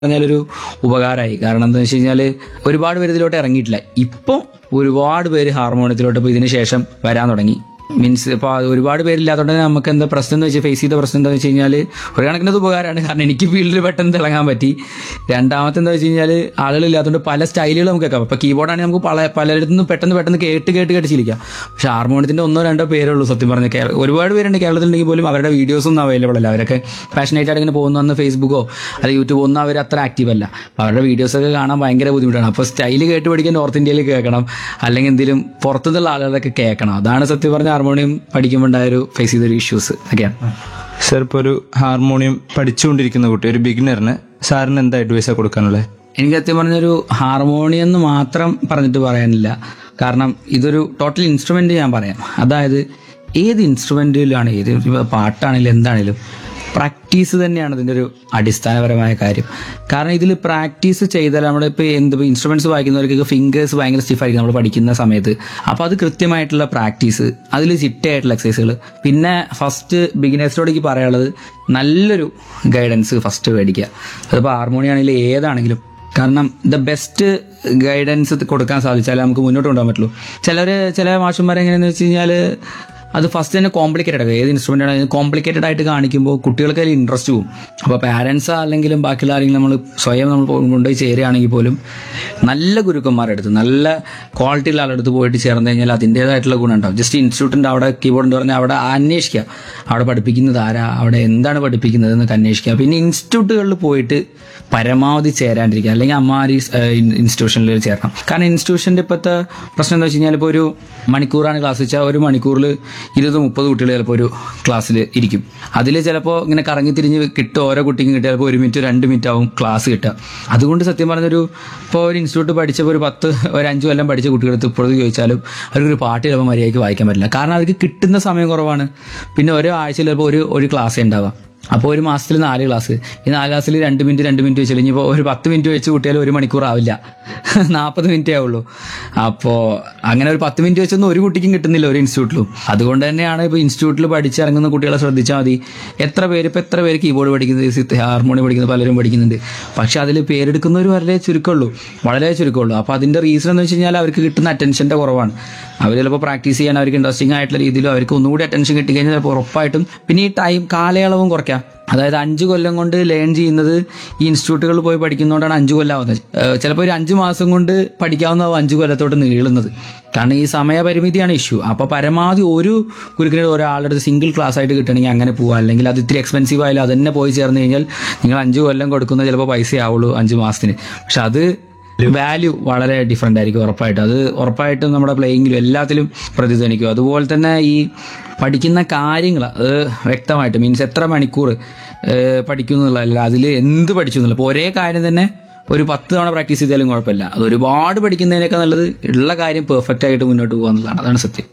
പറഞ്ഞാലൊരു ഉപകാരമായി കാരണം എന്താ വെച്ച് കഴിഞ്ഞാൽ ഒരുപാട് പേര് ഇതിലോട്ട് ഇറങ്ങിയിട്ടില്ല ഇപ്പോൾ ഒരുപാട് പേര് ഹാർമോണിയത്തിലോട്ട് ഇപ്പോൾ ഇതിന് ശേഷം വരാൻ തുടങ്ങി മീൻസ് ഇപ്പോൾ ഒരുപാട് പേരില്ലാത്തതുകൊണ്ട് തന്നെ നമുക്ക് എന്താ പ്രശ്നം എന്ന് വെച്ചാൽ ഫേസ് ചെയ്ത പ്രശ്നം എന്താണെന്ന് വെച്ച് കഴിഞ്ഞാൽ ഒരു കണക്കിന് അത് ഉപകാരമാണ് കാരണം എനിക്ക് ഫീൽഡിൽ പെട്ടെന്ന് തിളങ്ങാൻ പറ്റി രണ്ടാമത്തെ എന്താ വെച്ച് കഴിഞ്ഞാൽ ആളുകളില്ലാത്തതുകൊണ്ട് പല സ്റ്റൈലുകൾ നമുക്ക് കേൾക്കാം ഇപ്പോൾ കീബോർഡാണെങ്കിൽ നമുക്ക് പല പലയിടത്തു നിന്ന് പെട്ടെന്ന് പെട്ടെന്ന് കേട്ട് കേട്ട് കേട്ട് ശീലിക്കാം പക്ഷെ ഹാർമോണിയത്തിൻ്റെ ഒന്നോ രണ്ടോ പേരേ ഉള്ളൂ സത്യം പറഞ്ഞ കേരള ഒരുപാട് പേരുണ്ട് കേരളത്തിലുണ്ടെങ്കിൽ പോലും അവരുടെ വീഡിയോസ് ഒന്നും അവൈലബിൾ അല്ല അവരൊക്കെ പാഷനേറ്റ് ആയിട്ട് ഇങ്ങനെ പോകുന്ന ഫേസ്ബുക്കോ അല്ലെങ്കിൽ യൂട്യൂബ് ഒന്നും അവർ അത്ര ആക്റ്റീവ് അല്ല അപ്പോൾ അവരുടെ വീഡിയോസ് ഒക്കെ കാണാൻ ഭയങ്കര ബുദ്ധിമുട്ടാണ് അപ്പോൾ സ്റ്റൈൽ കേട്ട് പഠിക്കാൻ നോർത്ത് ഇന്ത്യയിൽ കേൾക്കണം അല്ലെങ്കിൽ എന്തെങ്കിലും പുറത്തുനിന്നുള്ള ആളുകളൊക്കെ കേൾക്കണം അതാണ് സത്യം പറഞ്ഞ ഹാർമോണിയം പഠിക്കുമ്പോൾ ഉണ്ടായ ഒരു ഫേസ് ചെയ്തൊരു ഇഷ്യൂസ് ഒക്കെയാണ് സർ ഇപ്പോൾ ഒരു ഹാർമോണിയം പഠിച്ചുകൊണ്ടിരിക്കുന്ന കുട്ടി ഒരു ബിഗിനറിന് സാറിന് എന്താ അഡ്വൈസാണ് കൊടുക്കാനുള്ളത് എനിക്ക് സത്യം പറഞ്ഞൊരു ഹാർമോണിയം എന്ന് മാത്രം പറഞ്ഞിട്ട് പറയാനില്ല കാരണം ഇതൊരു ടോട്ടൽ ഇൻസ്ട്രുമെന്റ് ഞാൻ പറയാം അതായത് ഏത് ഇൻസ്ട്രുമെന്റിലാണ് ഏത് ഇപ്പൊ പാട്ടാണെങ്കിലും എന്താണെങ്കിലും പ്രാക്ടീസ് തന്നെയാണ് ഇതിൻ്റെ ഒരു അടിസ്ഥാനപരമായ കാര്യം കാരണം ഇതിൽ പ്രാക്ടീസ് ചെയ്താൽ നമ്മുടെ ഇപ്പോൾ എന്ത് ഇൻസ്ട്രുമെന്റ്സ് വായിക്കുന്നവർക്ക് ഫിംഗേഴ്സ് ഭയങ്കര സ്റ്റിഫായിരിക്കും നമ്മൾ പഠിക്കുന്ന സമയത്ത് അപ്പോൾ അത് കൃത്യമായിട്ടുള്ള പ്രാക്ടീസ് അതിൽ ചിട്ടയായിട്ടുള്ള എക്സസൈസുകൾ പിന്നെ ഫസ്റ്റ് ബിഗിനേഴ്സിനോടേക്ക് പറയാനുള്ളത് നല്ലൊരു ഗൈഡൻസ് ഫസ്റ്റ് മേടിക്കുക അതിപ്പോൾ ഹാർമോണിയം ആണെങ്കിലും ഏതാണെങ്കിലും കാരണം ദ ബെസ്റ്റ് ഗൈഡൻസ് കൊടുക്കാൻ സാധിച്ചാലേ നമുക്ക് മുന്നോട്ട് കൊണ്ടുപോകാൻ പറ്റുള്ളൂ ചിലർ ചില മാഷന്മാർ എങ്ങനെയാണെന്ന് വെച്ച് കഴിഞ്ഞാൽ അത് ഫസ്റ്റ് തന്നെ കോംപ്ലിക്കേറ്റഡ് ആക്കുക ഏത് ഇൻസ്ട്രുമെൻ്റ് ആണ് കോംപ്ലിക്കേറ്റഡ് ആയിട്ട് കാണിക്കുമ്പോൾ കുട്ടികൾക്ക് അതിൽ ഇൻട്രസ്റ്റ് പോകും അപ്പോൾ പാരൻസ് അല്ലെങ്കിലും ബാക്കിയുള്ള ആരെങ്കിലും നമ്മൾ സ്വയം നമ്മൾ കൊണ്ടുപോയി ചേരുകയാണെങ്കിൽ പോലും നല്ല ഗുരുക്കന്മാരുടെ അടുത്ത് നല്ല ക്വാളിറ്റിയുള്ള ആളുടെ അടുത്ത് പോയിട്ട് ചേർന്ന് കഴിഞ്ഞാൽ അതിൻ്റേതായിട്ടുള്ള ഗുണം ഉണ്ടാവും ജസ്റ്റ് ഇൻസ്റ്റിറ്റ്യൂട്ടിൻ്റെ അവിടെ കീബോർഡ് എന്ന് പറഞ്ഞാൽ അവിടെ അന്വേഷിക്കുക അവിടെ പഠിപ്പിക്കുന്നത് ആരാ അവിടെ എന്താണ് പഠിപ്പിക്കുന്നത് എന്നൊക്കെ അന്വേഷിക്കുക പിന്നെ ഇൻസ്റ്റിറ്റ്യൂട്ടുകളിൽ പോയിട്ട് പരമാവധി ചേരാണ്ടിരിക്കുക അല്ലെങ്കിൽ അമ്മാരി ഇൻസ്റ്റിറ്റ്യൂഷനിൽ ചേരണം കാരണം ഇൻസ്റ്റിറ്റ്യൂഷൻ്റെ ഇപ്പോഴത്തെ പ്രശ്നം എന്താ വെച്ച് കഴിഞ്ഞാൽ ഇപ്പോൾ ഒരു മണിക്കൂറാണ് ക്ലാസ് വെച്ചാൽ ഒരു മണിക്കൂറിൽ ഇരുപത് മുപ്പത് കുട്ടികൾ ചിലപ്പോൾ ഒരു ക്ലാസ്സിൽ ഇരിക്കും അതിൽ ചിലപ്പോൾ ഇങ്ങനെ കറങ്ങി തിരിഞ്ഞ് കിട്ടും ഓരോ കുട്ടിക്കും കിട്ടുക ചിലപ്പോൾ ഒരു മിനിറ്റ് രണ്ട് മിനിറ്റ് ആവും ക്ലാസ് കിട്ടുക അതുകൊണ്ട് സത്യം പറഞ്ഞൊരു ഇപ്പോൾ ഒരു ഇൻസ്റ്റിറ്റ്യൂട്ട് പഠിച്ചപ്പോൾ ഒരു പത്ത് ഒരു അഞ്ച് കൊല്ലം പഠിച്ച കുട്ടികളടുത്ത് ഇപ്പോഴത്തെ ചോദിച്ചാലും അവർക്കൊരു പാട്ട് ചിലപ്പോൾ മര്യാദയ്ക്ക് വായിക്കാൻ പറ്റില്ല കാരണം അവർക്ക് കിട്ടുന്ന സമയം കുറവാണ് പിന്നെ ഓരോ ആഴ്ചയിൽ ചിലപ്പോൾ ഒരു ഒരു ക്ലാസ്സേ ഉണ്ടാവാം അപ്പോൾ ഒരു മാസത്തിൽ നാല് ക്ലാസ് ഈ നാല് ക്ലാസ്സിൽ രണ്ട് മിനിറ്റ് രണ്ട് മിനിറ്റ് വെച്ച് ഇനിയിപ്പോൾ ഒരു പത്ത് മിനിറ്റ് വെച്ച് കൂട്ടിയാൽ ഒരു മണിക്കൂർ ആവില്ല നാൽപ്പത് മിനിറ്റേ ആവുള്ളൂ അപ്പോൾ അങ്ങനെ ഒരു പത്ത് മിനിറ്റ് വെച്ചൊന്നും ഒരു കുട്ടിക്കും കിട്ടുന്നില്ല ഒരു ഇൻസ്റ്റിറ്റ്യൂട്ടിലും അതുകൊണ്ട് തന്നെയാണ് ഇപ്പോൾ ഇൻസ്റ്റിറ്റ്യൂട്ടിൽ പഠിച്ചിറങ്ങുന്ന കുട്ടികളെ ശ്രദ്ധിച്ചാൽ മതി എത്ര പേര് ഇപ്പോൾ എത്ര പേര് കീബോർഡ് പഠിക്കുന്നത് ഹാർമോണിയം പഠിക്കുന്ന പലരും പഠിക്കുന്നുണ്ട് പക്ഷെ അതിൽ പേരെടുക്കുന്നവർ വളരെ ചുരുക്കമുള്ളൂ വളരെ ചുരുക്കമുള്ളൂ അപ്പോൾ അതിൻ്റെ റീസൺ എന്ന് വെച്ച് കഴിഞ്ഞാൽ അവർക്ക് കിട്ടുന്ന അറ്റൻഷൻ്റെ കുറവാണ് അവർ ചിലപ്പോൾ പ്രാക്ടീസ് ചെയ്യാൻ അവർക്ക് ഇൻട്രസ്റ്റിംഗ് ആയിട്ടുള്ള രീതിയിൽ അവർക്ക് ഒന്നുകൂടി അറ്റൻഷൻ കിട്ടിക്കഴിഞ്ഞാൽ ചിലപ്പോൾ ഉറപ്പായിട്ടും പിന്നെ ഈ ടൈം കാലയളവും കുറയ്ക്കാം അതായത് അഞ്ച് കൊല്ലം കൊണ്ട് ലേൺ ചെയ്യുന്നത് ഈ ഇൻസ്റ്റിറ്റ്യൂട്ടുകളിൽ പോയി പഠിക്കുന്നതുകൊണ്ടാണ് അഞ്ച് കൊല്ലം ആവുന്നത് ഏഹ് ചിലപ്പോൾ ഒരു അഞ്ച് മാസം കൊണ്ട് പഠിക്കാവുന്നതാവും അഞ്ച് കൊല്ലത്തോട്ട് നീളുന്നത് കാരണം ഈ സമയപരിമിതിയാണ് ഇഷ്യൂ അപ്പോൾ പരമാവധി ഒരു കുരുക്കിന് ഒരാളുടെ അടുത്ത് സിംഗിൾ ക്ലാസ് ആയിട്ട് കിട്ടണമെങ്കിൽ അങ്ങനെ പോവുക അല്ലെങ്കിൽ അത് ഇത്തിരി എക്സ്പെൻസീവ് ആയാലും അത് തന്നെ പോയി ചേർന്ന് കഴിഞ്ഞാൽ നിങ്ങൾ അഞ്ച് കൊല്ലം കൊടുക്കുന്നത് ചിലപ്പോൾ പൈസ ആവുള്ളൂ അഞ്ച് മാസത്തിന് പക്ഷെ അത് വാല്യൂ വളരെ ഡിഫറെൻ്റ് ആയിരിക്കും ഉറപ്പായിട്ടും അത് ഉറപ്പായിട്ടും നമ്മുടെ പ്ലേയിങ്ങിലും എല്ലാത്തിലും പ്രതിധ്വനിക്കും അതുപോലെ തന്നെ ഈ പഠിക്കുന്ന കാര്യങ്ങൾ അത് വ്യക്തമായിട്ട് മീൻസ് എത്ര മണിക്കൂർ ഏഹ്, പഠിക്കും എന്നുള്ളതല്ല അതിൽ എന്ത് പഠിച്ചു എന്നുള്ള ഇപ്പോൾ ഒരേ കാര്യം തന്നെ ഒരു പത്ത് തവണ പ്രാക്ടീസ് ചെയ്താലും കുഴപ്പമില്ല അത് ഒരുപാട് പഠിക്കുന്നതിനേക്കാൾ നല്ലത് ഉള്ള കാര്യം പെർഫെക്റ്റ് ആയിട്ട് മുന്നോട്ട് പോകുക എന്നുള്ളതാണ് അതാണ് സത്യം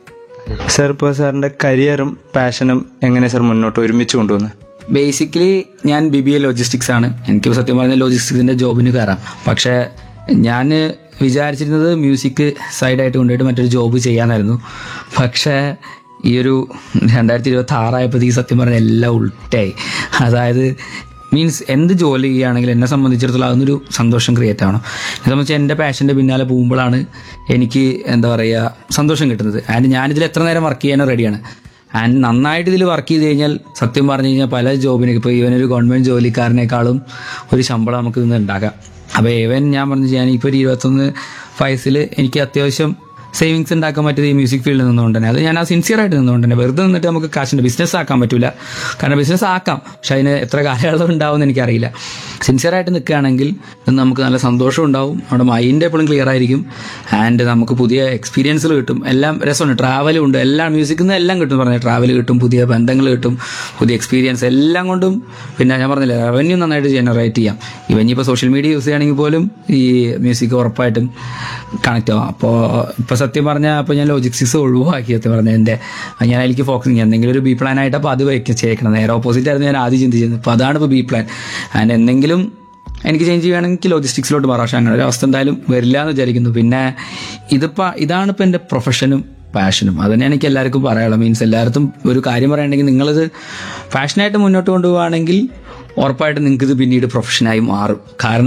സർ ഇപ്പോൾ സാറിന്റെ കരിയറും പാഷനും എങ്ങനെ സർ മുന്നോട്ട് ഒരുമിച്ച് കൊണ്ടുവന്ന് ബേസിക്കലി ഞാൻ ബി ബി എ ലോജിസ്റ്റിക്സ് ആണ് എനിക്ക് സത്യം പറഞ്ഞാൽ ലോജിസ്റ്റിക്സിന്റെ ജോബിന് കയറാം പക്ഷേ ഞാൻ വിചാരിച്ചിരുന്നത് മ്യൂസിക് സൈഡായിട്ട് കൊണ്ടുപോയിട്ട് മറ്റൊരു ജോബ് ചെയ്യാനായിരുന്നു പക്ഷേ ഈ ഒരു രണ്ടായിരത്തി ഇരുപത്തി ആറായപ്പോഴത്തേക്ക് സത്യം പറഞ്ഞാൽ എല്ലാം ഉൾട്ടായി അതായത് മീൻസ് എന്ത് ജോലി ചെയ്യുകയാണെങ്കിലും എന്നെ സംബന്ധിച്ചിടത്തോളം അതൊന്നൊരു സന്തോഷം ക്രിയേറ്റ് ആവണം എന്നെ സംബന്ധിച്ച് എൻ്റെ പാഷൻ്റെ പിന്നാലെ പോകുമ്പോഴാണ് എനിക്ക് എന്താ പറയുക സന്തോഷം കിട്ടുന്നത് ആൻഡ് ഞാനിതിൽ എത്ര നേരം വർക്ക് ചെയ്യാനും റെഡിയാണ് ആൻഡ് നന്നായിട്ട് ഇതിൽ വർക്ക് ചെയ്ത് കഴിഞ്ഞാൽ സത്യം പറഞ്ഞു കഴിഞ്ഞാൽ പല ജോബിന് ഇപ്പോൾ ഇവനൊരു ഗവൺമെൻറ് ജോലിക്കാരനേക്കാളും ഒരു ശമ്പളം നമുക്ക് ഇന്ന് ഉണ്ടാക്കാം അപ്പോൾ ഇവൻ ഞാൻ പറഞ്ഞു ഞാൻ ഇപ്പോൾ ഒരു ഇരുപത്തൊന്ന് വയസ്സിൽ എനിക്ക് അത്യാവശ്യം സേവിങ്സ് ഉണ്ടാക്കാൻ പറ്റിയത് ഈ മ്യൂസിക് ഫീൽഡിൽ നിന്നുകൊണ്ട് തന്നെ അത് ഞാൻ ആ സിൻസിയർ ആയിട്ട് നിന്നുകൊണ്ട് തന്നെ വെറുതെ നിന്നിട്ട് നമുക്ക് കാശിൻ്റെ ബിസിനസ് ആക്കാൻ പറ്റില്ല കാരണം ബിസിനസ് ആക്കാം പക്ഷെ അതിന് എത്ര കാലയളവ് ഉണ്ടാവും എന്ന് എനിക്കറിയില്ല സിൻസിയർ ആയിട്ട് നിൽക്കുകയാണെങ്കിൽ ഇത് നമുക്ക് നല്ല സന്തോഷം ഉണ്ടാവും നമ്മുടെ മൈൻഡ് എപ്പോഴും ക്ലിയർ ആയിരിക്കും ആൻഡ് നമുക്ക് പുതിയ എക്സ്പീരിയൻസുകൾ കിട്ടും എല്ലാം രസമുണ്ട് ട്രാവലും ഉണ്ട് എല്ലാം മ്യൂസിക്കിൽ നിന്ന് എല്ലാം കിട്ടും പറഞ്ഞാൽ ട്രാവൽ കിട്ടും പുതിയ ബന്ധങ്ങൾ കിട്ടും പുതിയ എക്സ്പീരിയൻസ് എല്ലാം കൊണ്ടും പിന്നെ ഞാൻ പറഞ്ഞില്ലേ റവന്യൂ നന്നായിട്ട് ജനറേറ്റ് ചെയ്യാം ഇവൻ ഇനിയിപ്പോൾ സോഷ്യൽ മീഡിയ യൂസ് ചെയ്യുകയാണെങ്കിൽ പോലും ഈ മ്യൂസിക് ഉറപ്പായിട്ടും കണക്ട് ആവും അപ്പോൾ ഇപ്പോൾ സത്യം പറഞ്ഞാൽ അപ്പോൾ ഞാൻ ലോജിക്സിക്സ് ഒഴിവാക്കി സത്യം പറഞ്ഞാൽ എൻ്റെ ഞാൻ അതിലേക്ക് ഫോക്കസ് ചെയ്യാം എന്തെങ്കിലും ഒരു ബി പ്ലാൻ ആയിട്ട് അപ്പോൾ അത് വയ്ക്കും ചേക്കണം നേരെ ഓപ്പോസിറ്റ് ആയിരുന്നു ഞാൻ ആദ്യം ചിന്തിച്ചത് അപ്പോൾ അതാണ് ഇപ്പോൾ ബി പ്ലാൻ ആൻഡ് എന്തെങ്കിലും എനിക്ക് ചേഞ്ച് ചെയ്യുകയാണെങ്കിൽ ലോജിസ്റ്റിക്സിലോട്ട് മാറാം പക്ഷേ അങ്ങനെ ഒരു അവസ്ഥ എന്തായാലും വരില്ല എന്ന് വിചാരിക്കുന്നു പിന്നെ ഇതിപ്പോൾ ഇതാണ് ഇപ്പോൾ എൻ്റെ പ്രൊഫഷനും പാഷനും അത് തന്നെ എനിക്ക് എല്ലാവർക്കും പറയാനുള്ളത് മീൻസ് എല്ലായിടത്തും ഒരു കാര്യം പറയുകയാണെങ്കിൽ നിങ്ങളിത് പാഷനായിട്ട് മുന്നോട്ട് കൊണ്ടുപോവുകയാണെങ്കിൽ ഉറപ്പായിട്ടും നിങ്ങൾക്ക് ഇത് പിന്നീട് പ്രൊഫഷനായി മാറും കാരണം